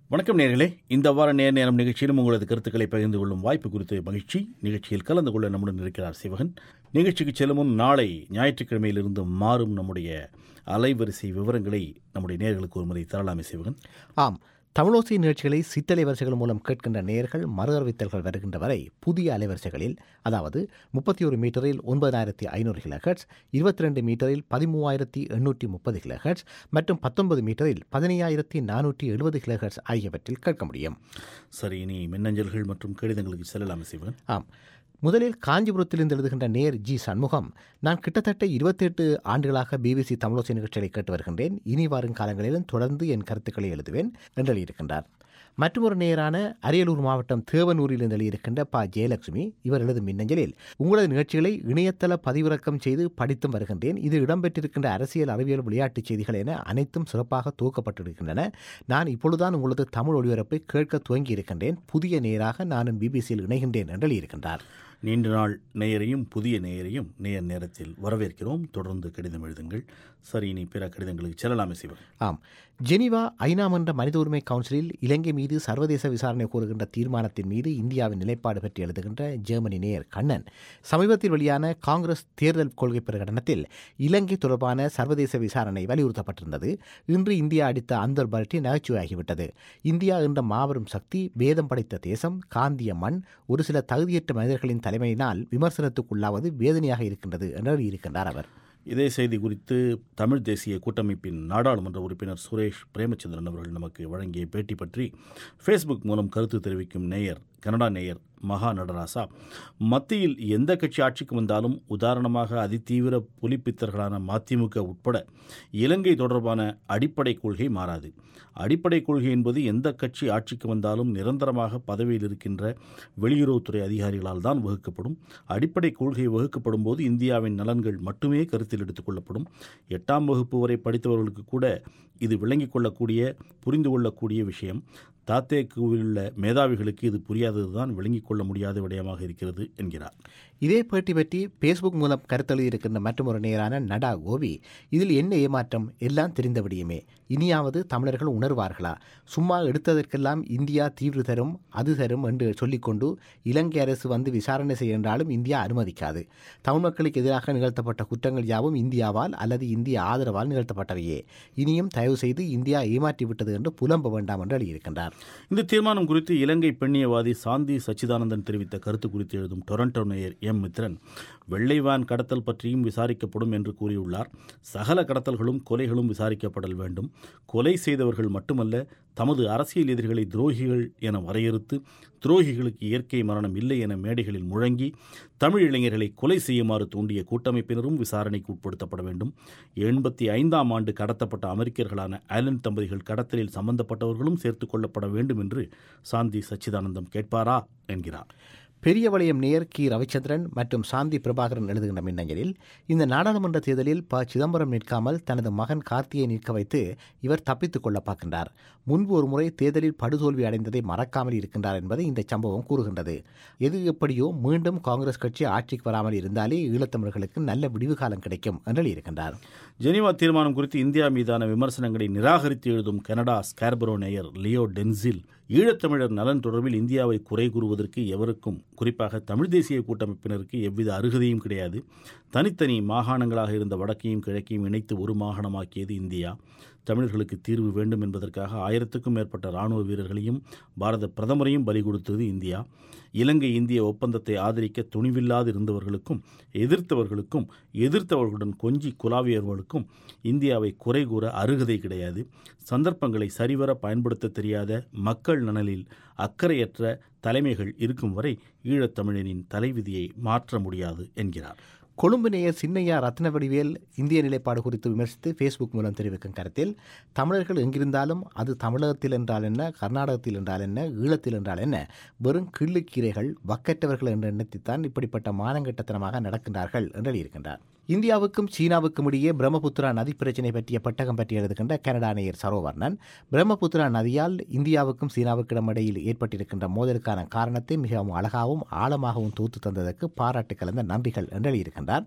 வணக்கம் நேர்களே இந்த வார நேர் நேரம் நிகழ்ச்சியிலும் உங்களது கருத்துக்களை பகிர்ந்து கொள்ளும் வாய்ப்பு குறித்து மகிழ்ச்சி நிகழ்ச்சியில் கலந்து கொள்ள நம்முடன் இருக்கிறார் சிவகன் நிகழ்ச்சிக்கு செல்லும் முன் நாளை ஞாயிற்றுக்கிழமையிலிருந்து மாறும் நம்முடைய அலைவரிசை விவரங்களை நம்முடைய நேர்களுக்கு ஒரு முறை தரலாமே சிவகன் ஆம் தமிழோசை நிகழ்ச்சிகளை சித்தலை வரிசைகள் மூலம் கேட்கின்ற நேர்கள் மறு அறிவித்தல்கள் வருகின்ற வரை புதிய அலைவரிசைகளில் அதாவது முப்பத்தி ஒரு மீட்டரில் ஒன்பதாயிரத்தி ஐநூறு கிலோஹெட்ஸ் இருபத்தி ரெண்டு மீட்டரில் பதிமூவாயிரத்தி எண்ணூற்றி முப்பது கிலோஹெட்ஸ் மற்றும் பத்தொன்பது மீட்டரில் பதினையாயிரத்தி நானூற்றி எழுபது கிலோஹெட்ஸ் ஆகியவற்றில் கேட்க முடியும் சரி இனி மின்னஞ்சல்கள் மற்றும் கடிதங்களுக்கு செல்லலாமே சிவகன் ஆம் முதலில் காஞ்சிபுரத்திலிருந்து எழுதுகின்ற நேர் ஜி சண்முகம் நான் கிட்டத்தட்ட இருபத்தெட்டு ஆண்டுகளாக பிபிசி தமிழோசை நிகழ்ச்சிகளை கேட்டு வருகின்றேன் இனி வரும் காலங்களிலும் தொடர்ந்து என் கருத்துக்களை எழுதுவேன் என்று எழுதியிருக்கின்றார் மற்றொரு நேரான அரியலூர் மாவட்டம் தேவனூரிலிருந்து எழுதியிருக்கின்ற ப ஜெயலட்சுமி இவர் எழுதும் மின்னஞ்சலில் உங்களது நிகழ்ச்சிகளை இணையதள பதிவிறக்கம் செய்து படித்தும் வருகின்றேன் இது இடம்பெற்றிருக்கின்ற அரசியல் அறிவியல் விளையாட்டுச் செய்திகள் என அனைத்தும் சிறப்பாக துவக்கப்பட்டிருக்கின்றன நான் இப்பொழுதுதான் உங்களது தமிழ் ஒளிபரப்பை கேட்க துவங்கி இருக்கின்றேன் புதிய நேராக நானும் பிபிசியில் இணைகின்றேன் என்று எழுதியிருக்கின்றார் நீண்ட நாள் நேயரையும் புதிய நேயரையும் நேர் நேரத்தில் வரவேற்கிறோம் தொடர்ந்து கடிதம் எழுதுங்கள் சரி இனி பிற கடிதங்களுக்கு செல்லலாமே சிவகன் ஆம் ஜெனீவா ஐநா மன்ற மனித உரிமை கவுன்சிலில் இலங்கை மீது சர்வதேச விசாரணை கோருகின்ற தீர்மானத்தின் மீது இந்தியாவின் நிலைப்பாடு பற்றி எழுதுகின்ற ஜெர்மனி நேயர் கண்ணன் சமீபத்தில் வெளியான காங்கிரஸ் தேர்தல் கொள்கை பிரகடனத்தில் இலங்கை தொடர்பான சர்வதேச விசாரணை வலியுறுத்தப்பட்டிருந்தது இன்று இந்தியா அடித்த அந்தர் பரட்டி நகைச்சுவையாகிவிட்டது இந்தியா என்ற மாபெரும் சக்தி வேதம் படைத்த தேசம் காந்திய மண் ஒரு சில தகுதியற்ற மனிதர்களின் தலைமையினால் விமர்சனத்துக்குள்ளாவது வேதனையாக இருக்கின்றது என்று இருக்கின்றார் அவர் இதே செய்தி குறித்து தமிழ் தேசிய கூட்டமைப்பின் நாடாளுமன்ற உறுப்பினர் சுரேஷ் பிரேமச்சந்திரன் அவர்கள் நமக்கு வழங்கிய பேட்டி பற்றி ஃபேஸ்புக் மூலம் கருத்து தெரிவிக்கும் நேயர் கனடா நேயர் மகா நடராசா மத்தியில் எந்த கட்சி ஆட்சிக்கு வந்தாலும் உதாரணமாக அதிதீவிர புலிப்பித்தர்களான மதிமுக உட்பட இலங்கை தொடர்பான அடிப்படை கொள்கை மாறாது அடிப்படை கொள்கை என்பது எந்த கட்சி ஆட்சிக்கு வந்தாலும் நிரந்தரமாக பதவியில் இருக்கின்ற வெளியுறவுத்துறை அதிகாரிகளால் தான் வகுக்கப்படும் அடிப்படை கொள்கை வகுக்கப்படும் போது இந்தியாவின் நலன்கள் மட்டுமே கருத்தில் எடுத்துக் கொள்ளப்படும் எட்டாம் வகுப்பு வரை படித்தவர்களுக்கு கூட இது விளங்கிக் கொள்ளக்கூடிய புரிந்து கொள்ளக்கூடிய விஷயம் தாத்தேக்குவில் உள்ள மேதாவிகளுக்கு இது புரியாததுதான் விளங்கிக் கொள்ள முடியாத விடயமாக இருக்கிறது என்கிறார் இதே பேட்டி பற்றி பேஸ்புக் மூலம் கருத்தெழுதியிருக்கின்ற மற்றொரு நேரான நடா கோபி இதில் என்ன ஏமாற்றம் எல்லாம் தெரிந்த விடியுமே இனியாவது தமிழர்கள் உணர்வார்களா சும்மா எடுத்ததற்கெல்லாம் இந்தியா தீர்வு தரும் அது தரும் என்று சொல்லிக்கொண்டு இலங்கை அரசு வந்து விசாரணை செய்ய என்றாலும் இந்தியா அனுமதிக்காது தமிழ் மக்களுக்கு எதிராக நிகழ்த்தப்பட்ட குற்றங்கள் யாவும் இந்தியாவால் அல்லது இந்திய ஆதரவால் நிகழ்த்தப்பட்டவையே இனியும் தயவு செய்து இந்தியா ஏமாற்றிவிட்டது என்று புலம்ப வேண்டாம் என்று எழுதியிருக்கின்றார் இந்த தீர்மானம் குறித்து இலங்கை பெண்ணியவாதி சாந்தி சச்சிதானந்தன் தெரிவித்த கருத்து குறித்து எழுதும் டொரண்டோ நேயர் எம் மித்ரன் வெள்ளைவான் கடத்தல் பற்றியும் விசாரிக்கப்படும் என்று கூறியுள்ளார் சகல கடத்தல்களும் கொலைகளும் விசாரிக்கப்படல் வேண்டும் கொலை செய்தவர்கள் மட்டுமல்ல தமது அரசியல் எதிரிகளை துரோகிகள் என வரையறுத்து துரோகிகளுக்கு இயற்கை மரணம் இல்லை என மேடைகளில் முழங்கி தமிழ் இளைஞர்களை கொலை செய்யுமாறு தூண்டிய கூட்டமைப்பினரும் விசாரணைக்கு உட்படுத்தப்பட வேண்டும் எண்பத்தி ஐந்தாம் ஆண்டு கடத்தப்பட்ட அமெரிக்கர்களான ஆலன் தம்பதிகள் கடத்தலில் சம்பந்தப்பட்டவர்களும் சேர்த்துக் கொள்ளப்பட வேண்டும் என்று சாந்தி சச்சிதானந்தம் கேட்பாரா என்கிறார் பெரிய வளையம் நேர் கி ரவிச்சந்திரன் மற்றும் சாந்தி பிரபாகரன் எழுதுகின்ற மின்னஞ்சலில் இந்த நாடாளுமன்ற தேர்தலில் ப சிதம்பரம் நிற்காமல் தனது மகன் கார்த்தியை நிற்க வைத்து இவர் தப்பித்துக் கொள்ள பார்க்கின்றார் முன்பு ஒரு முறை தேர்தலில் படுதோல்வி அடைந்ததை மறக்காமல் இருக்கின்றார் என்பதை இந்த சம்பவம் கூறுகின்றது எது எப்படியோ மீண்டும் காங்கிரஸ் கட்சி ஆட்சிக்கு வராமல் இருந்தாலே ஈழத்தமிழர்களுக்கு நல்ல விடிவு காலம் கிடைக்கும் என்று இருக்கின்றார் ஜெனீவா தீர்மானம் குறித்து இந்தியா மீதான விமர்சனங்களை நிராகரித்து எழுதும் கனடா ஸ்கார்பரோ நேயர் லியோ டென்சில் ஈழத்தமிழர் நலன் தொடர்பில் இந்தியாவை குறை கூறுவதற்கு எவருக்கும் குறிப்பாக தமிழ் தேசிய கூட்டமைப்பினருக்கு எவ்வித அருகதையும் கிடையாது தனித்தனி மாகாணங்களாக இருந்த வடக்கையும் கிழக்கையும் இணைத்து ஒரு மாகாணமாக்கியது இந்தியா தமிழர்களுக்கு தீர்வு வேண்டும் என்பதற்காக ஆயிரத்துக்கும் மேற்பட்ட இராணுவ வீரர்களையும் பாரத பிரதமரையும் பலி கொடுத்தது இந்தியா இலங்கை இந்திய ஒப்பந்தத்தை ஆதரிக்க துணிவில்லாது இருந்தவர்களுக்கும் எதிர்த்தவர்களுக்கும் எதிர்த்தவர்களுடன் கொஞ்சி குலாவியவர்களுக்கும் இந்தியாவை குறை கூற அருகதை கிடையாது சந்தர்ப்பங்களை சரிவர பயன்படுத்த தெரியாத மக்கள் நலனில் அக்கறையற்ற தலைமைகள் இருக்கும் வரை ஈழத்தமிழனின் தலைவிதியை மாற்ற முடியாது என்கிறார் கொழும்பு நேயர் சின்னையா ரத்னவடிவேல் இந்திய நிலைப்பாடு குறித்து விமர்சித்து ஃபேஸ்புக் மூலம் தெரிவிக்கும் கருத்தில் தமிழர்கள் எங்கிருந்தாலும் அது தமிழகத்தில் என்றால் என்ன கர்நாடகத்தில் என்றால் என்ன ஈழத்தில் என்றால் என்ன வெறும் கிள்ளுக்கீரைகள் வக்கற்றவர்கள் என்ற எண்ணத்தைத்தான் இப்படிப்பட்ட மானங்கட்டத்தனமாக நடக்கின்றார்கள் என்று எழுதியிருக்கின்றார் இந்தியாவுக்கும் சீனாவுக்கும் இடையே பிரம்மபுத்திரா நதி பிரச்சினை பற்றிய பெட்டகம் பற்றி எழுதுகின்ற கனடா நேயர் சரோவர்ணன் பிரம்மபுத்திரா நதியால் இந்தியாவுக்கும் சீனாவுக்கும் இடையில் ஏற்பட்டிருக்கின்ற மோதலுக்கான காரணத்தை மிகவும் அழகாகவும் ஆழமாகவும் தூத்து தந்ததற்கு பாராட்டு கலந்த நன்றிகள் என்று எழுதியிருக்கின்றார்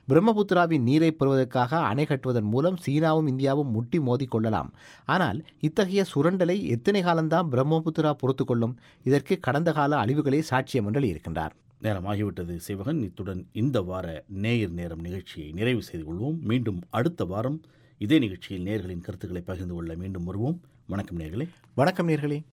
பிரம்மபுத்திராவின் நீரை பெறுவதற்காக அணை கட்டுவதன் மூலம் சீனாவும் இந்தியாவும் முட்டி மோதிக் கொள்ளலாம் ஆனால் இத்தகைய சுரண்டலை எத்தனை காலம்தான் பிரம்மபுத்திரா பொறுத்து கொள்ளும் இதற்கு கடந்த கால அழிவுகளே சாட்சியம் என்று இருக்கின்றார் நேரமாகிவிட்டது சிவகன் இத்துடன் இந்த வார நேயர் நேரம் நிகழ்ச்சியை நிறைவு செய்து கொள்வோம் மீண்டும் அடுத்த வாரம் இதே நிகழ்ச்சியில் நேயர்களின் கருத்துக்களை பகிர்ந்து கொள்ள மீண்டும் வருவோம் வணக்கம் நேயர்களே வணக்கம் நேர்களே